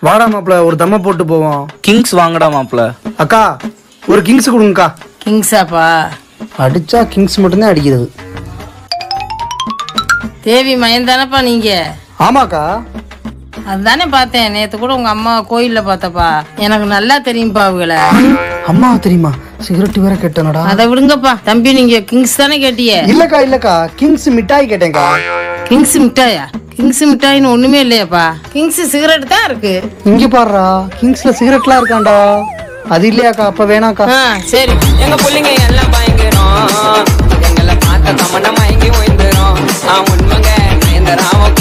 வாடா மாப்ள ஒரு தம்ம போட்டு போவோம் கிங்ஸ் வாங்கடா மாப்ள அக்கா ஒரு கிங்ஸ் கொடுங்கக்கா கிங்ஸாப்பா அடிச்சா கிங்ஸ் மட்டும்தான் அடிக்கிறது தேவி மயம் தானப்பா நீங்க ஆமாக்கா அதுதானே பார்த்தேன் நேத்து கூட உங்க அம்மா கோயில்ல பார்த்தப்பா எனக்கு நல்லா தெரியும்பா அவங்கள அம்மா தெரியுமா சிகரெட் வேற கேட்டனடா அதை விடுங்கப்பா தம்பி நீங்க கிங்ஸ் தானே கேட்டியே இல்லக்கா இல்லக்கா கிங்ஸ் மிட்டாய் கேட்டேன்க்கா கிங்ஸ் மிட்டாயா கிங்ஸ் மிட்டாயின்னு ஒண்ணுமே இல்லையாப்பா கிங்ஸ் சிகரெட் தான் இருக்கு இங்க பாருடா கிங்ஸ்ல சிகரெட்லாம் இருக்காண்டா அது இல்லையாக்கா அப்ப வேணாக்கா ஆ சரி எங்க புள்ளைங்க எல்லாம் பயங்கரம் எங்களை பார்த்த தமன மயங்கி ஓய்ந்துரும் நான் உண்மைங்க நயந்தராம